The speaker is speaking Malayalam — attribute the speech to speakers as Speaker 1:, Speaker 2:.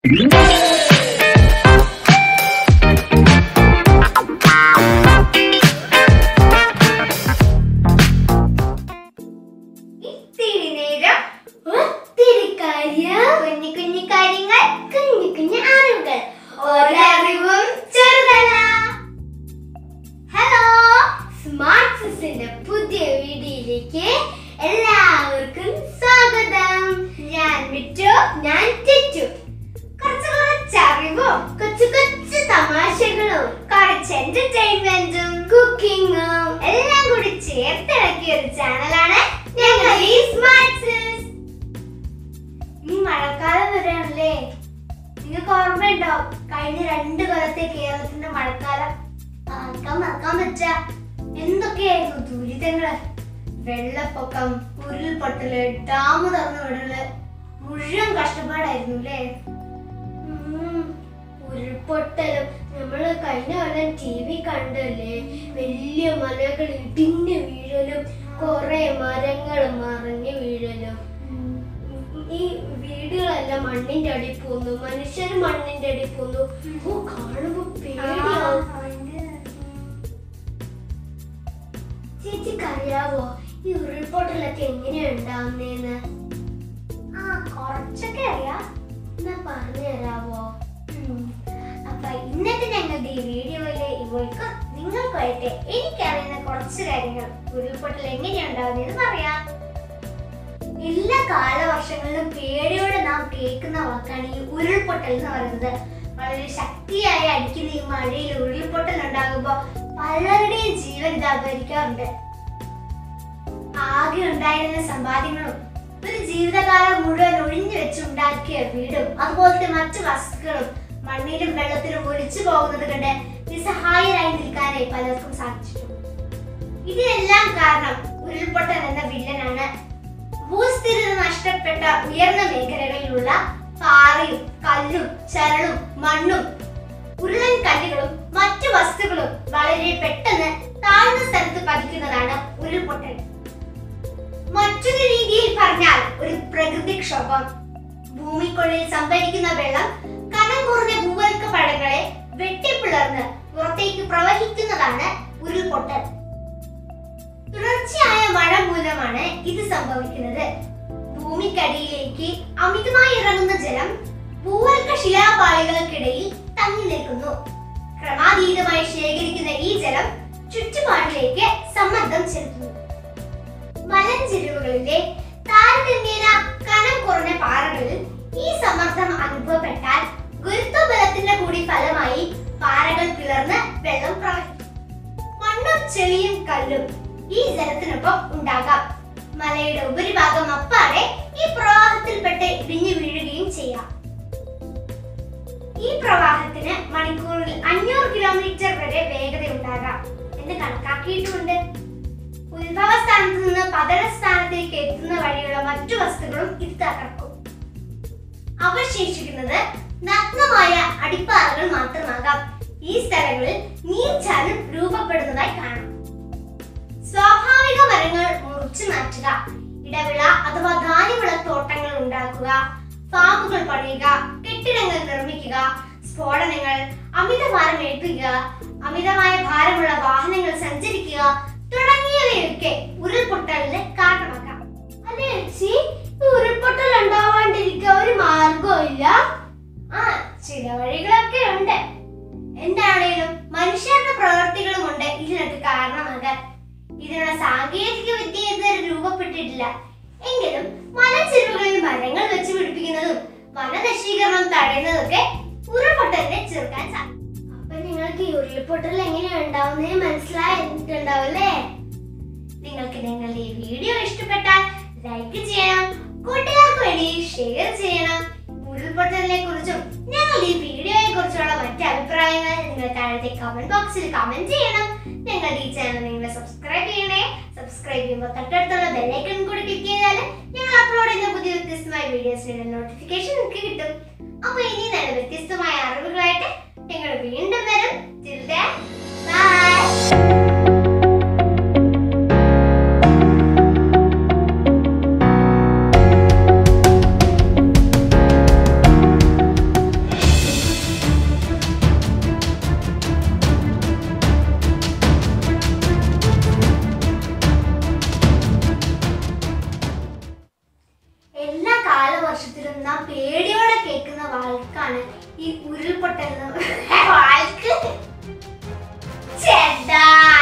Speaker 1: ഇത്തിരി നേരം ഒത്തിരി കാര്യം കുഞ്ഞു കുഞ്ഞു കാര്യങ്ങൾ കുഞ്ഞു കുഞ്ഞു അറിവുകൾ ഒരറിവും ചെറുതല്ല ഹലോ സ്മാർട്ട് സിസിന്റെ പുതിയ വീഡിയോയിലേക്ക് എല്ലാവർക്കും സ്വാഗതം ഞാൻ വിറ്റു ഞാൻ ടിറ്റു കുറച്ച് കുറച്ച് അറിവും കൊച്ചു കൊച്ചു തമാശകളും കുറച്ച് എന്റർടൈൻമെന്റും കുക്കിങ്ങും എല്ലാം കൂടി ചേർത്തിളക്കിയ ഒരു ചാനലാണ് ഞങ്ങൾ ഈ സ്മാർട്ട് സിസ് ഇനി മഴക്കാലം വരാണല്ലേ നിങ്ങൾക്ക് ഓർമ്മയുണ്ടോ കഴിഞ്ഞ രണ്ട് കൊല്ലത്തെ കേരളത്തിന്റെ മഴക്കാലം ആർക്കാൻ മറക്കാൻ പറ്റാ എന്തൊക്കെയായിരുന്നു ദുരിതങ്ങള് വെള്ളപ്പൊക്കം ഉരുൾപൊട്ടല് ഡാം തുറന്നു വിടല് മുഴുവൻ കഷ്ടപ്പാടായിരുന്നു അല്ലേ ഉം, ഉരുൾപൊട്ടലും നമ്മള് കഴിഞ്ഞ കൊല്ലം ടി വി കണ്ടല്ലേ വലിയ മലകൾ ഇടിഞ്ഞു വീഴലും കുറെ മരങ്ങൾ മറിഞ്ഞു വീഴലും ഈ വീടുകളെല്ലാം മണ്ണിന്റെ അടി പോന്നു മനുഷ്യർ മണ്ണിന്റെ അടി പോന്നു ഓ കാണുമ്പോ പേടിയാവും ചേച്ചിക്ക് അറിയാവോ ഈ ഉരുൾപൊട്ടലൊക്കെ എങ്ങനെയാ ഉണ്ടാവുന്നേന്ന് ആ കുറച്ചൊക്കെ അറിയാം എന്നാ പറഞ്ഞു തരാവോ ഉം. അപ്പൊ ഇന്നത്തെ ഞങ്ങളുടെ ഈ വീഡിയോയിലെ ഇവൾക്ക് നിങ്ങൾക്കായിട്ട് എനിക്കറിയുന്ന കുറച്ച് കാര്യങ്ങൾ ഉരുൾപൊട്ടൽ എങ്ങനെയാ ഉണ്ടാവുന്നതെന്ന് പറയാം എല്ലാ കാലവർഷങ്ങളിലും പേടിയോടെ നാം കേൾക്കുന്ന വാക്കാണ് ഈ ഉരുൾപൊട്ടൽ എന്ന് പറയുന്നത് വളരെ ശക്തിയായി അടിക്കുന്ന ഈ മഴയിൽ ഉരുൾപൊട്ടൽ ഉണ്ടാകുമ്പോൾ പലരുടെയും ജീവൻ ഇത് അപഹരിക്കാറുണ്ട് ആകെ ഉണ്ടായിരുന്ന സമ്പാദ്യങ്ങളും ഒരു ജീവിതകാലം മുഴുവൻ ഒഴിഞ്ഞു വെച്ചുണ്ടാക്കിയ വീടും അതുപോലത്തെ മറ്റു വസ്തുക്കളും മണ്ണിലും വെള്ളത്തിലും ഒലിച്ചു പോകുന്നത് കണ്ട് നിസ്സഹായരായി നിൽക്കാനായി പലർക്കും സാധിച്ചിട്ടുണ്ട് ഇതിനെല്ലാം കാരണം ഉരുൾപൊട്ടൽ എന്ന വില്ലനാണ് ഭൂസ്ഥിരത നഷ്ടപ്പെട്ട ഉയർന്ന മേഖലകളിലുള്ള പാറയും കല്ലും ചരളും മണ്ണും ഉരുളൻ കല്ലുകളും മറ്റു വസ്തുക്കളും വളരെ പെട്ടെന്ന് താഴ്ന്ന സ്ഥലത്ത് പതിക്കുന്നതാണ് ഉരുൾപൊട്ടൽ മറ്റൊരു രീതിയിൽ പറഞ്ഞാൽ ഒരു പ്രകൃതിക്ഷോഭം ഭൂമിക്കുള്ളിൽ സംഭരിക്കുന്ന വെള്ളം കനം കുറഞ്ഞ ഭൂവൽക്ക പടങ്ങളെ വെട്ടിപ്പിളർന്ന് പുറത്തേക്ക് പ്രവഹിക്കുന്നതാണ് ഉരുൾപൊട്ടൽ തുടർച്ചയായ മഴ മൂലമാണ് ഇത് സംഭവിക്കുന്നത് ഭൂമിക്കടിയിലേക്ക് അമിതമായി ഇറങ്ങുന്ന ജലം ഭൂവൽക്ക ശിലാപാളികൾക്കിടയിൽ തങ്ങി നിൽക്കുന്നു ക്രമാതീതമായി ശേഖരിക്കുന്ന ഈ ജലം ചുറ്റുപാടിലേക്ക് സമ്മർദ്ദം ചെലുത്തുന്നു മലഞ്ചെരുവുകളിലെ താരതമ്യേന കനം കുറഞ്ഞ പാറകളിൽ ഈ സമ്മർദ്ദം അനുഭവപ്പെട്ടാൽ ഗുരുത്വബലത്തിന്റെ കൂടി ഫലമായി പാറകൾ പിളർന്ന് വെള്ളം പ്രവഹിക്കും മണ്ണും ചെളിയും കല്ലും ഈ ജലത്തിനൊപ്പം ഉണ്ടാകാം മലയുടെ ഉപരിഭാഗം അപ്പാടെ ഈ പ്രവാഹത്തിൽപ്പെട്ട് ഇടിഞ്ഞു വീഴുകയും ചെയ്യാം ഈ പ്രവാഹത്തിന് മണിക്കൂറിൽ അഞ്ഞൂറ് കിലോമീറ്റർ വരെ വേഗത ഉണ്ടാകാം എന്ന് കണക്കാക്കിയിട്ടുമുണ്ട് ഉത്ഭവ സ്ഥാനത്ത് നിന്ന് പതന സ്ഥാനത്തേക്ക് എത്തുന്ന വഴിയുള്ള മറ്റു വസ്തുക്കളും ഇത് തകർക്കും അവശേഷിക്കുന്നത് നഗ്നമായ അടിപ്പാറകൾ മാത്രമാകാം ഈ സ്ഥലങ്ങളിൽ നീർച്ചാലും രൂപപ്പെടുന്നതായി കാണാം സ്വാഭാവിക മരങ്ങൾ മുറിച്ചു മാറ്റുക ഇടവിള അഥവാ ധാന്യവിള തോട്ടങ്ങൾ ഉണ്ടാക്കുക ഫാമുകൾ പണിയുക കെട്ടിടങ്ങൾ നിർമ്മിക്കുക സ്ഫോടനങ്ങൾ അമിതഭാരം ഏൽപ്പിക്കുക അമിതമായ ഭാരമുള്ള വാഹനങ്ങൾ സഞ്ചരിക്കുക തുടങ്ങിയവയൊക്കെ ഉരുൾപൊട്ടലിന് കാരണമാക്കാം അല്ലേ ചേച്ചി ഈ ഉരുൾപൊട്ടൽ ഉണ്ടാവാണ്ടിരിക്കാൻ ഒരു മാർഗവും ഇല്ല ആ ചില വഴികളൊക്കെ ഉണ്ട് എന്താണേലും മനുഷ്യരുടെ പ്രവർത്തികളുമുണ്ട് ഇതിനൊക്കെ കാരണമാകാൻ ഇതിനുള്ള സാങ്കേതിക വിദ്യ ഇതുവരെ രൂപപ്പെട്ടിട്ടില്ല എങ്കിലും മലച്ചെരുവുകളിൽ മരങ്ങൾ വെച്ച് പിടിപ്പിക്കുന്നതും വനനശീകരണം തടയുന്നതൊക്കെ ഉരുൾപൊട്ടലിനെ ചെറുക്കാൻ സാധിക്കും അപ്പൊ നിങ്ങൾക്ക് ഈ ഉരുൾപൊട്ടൽ എങ്ങനെയാ ഉണ്ടാവുന്നത് മനസ്സിലായിട്ടുണ്ടാവും അല്ലേ നിങ്ങൾക്ക് നിങ്ങളുടെ ഈ വീഡിയോ ഇഷ്ടപ്പെട്ടാൽ ലൈക്ക് ചെയ്യണം കൂട്ടുകാർക്ക് വേണ്ടി ഷെയർ ചെയ്യണം ഉരുൾപൊട്ടലിനെ കുറിച്ചും ഞങ്ങളുടെ ഈ വീഡിയോയെ കുറിച്ചുള്ള മറ്റ് അഭിപ്രായങ്ങൾ നിങ്ങൾ താഴത്തെ കമന്റ് ബോക്സിൽ കമന്റ് ചെയ്യണം ഞങ്ങളുടെ ഈ ചാനൽ നിങ്ങൾ സബ്സ്ക്രൈബ് ചെയ്യണേ സബ്സ്ക്രൈബ് ചെയ്യുമ്പോൾ തൊട്ടടുത്തുള്ള ബെല്ലൈക്കൺ കൂടി ക്ലിക്ക് ചെയ്താൽ ഞങ്ങൾ അപ്ലോഡ് ചെയ്യുന്ന പുതിയ വ്യത്യസ്തമായ വീഡിയോസിന്റെ നോട്ടിഫിക്കേഷൻ നിങ്ങൾക്ക് കിട്ടും അപ്പൊ ഇനി നല്ല വ്യത്യസ്തമായ അറിവുകളായിട്ട് ഞങ്ങൾ വീണ്ടും വരും ബൈ കാലവർഷത്തിലും നാം പേടിയോടെ കേൾക്കുന്ന വാൾക്കാണ് ഈ ഉരുൾപൊട്ടൽ എന്ന് വാൾക്ക് ചേട്ടാ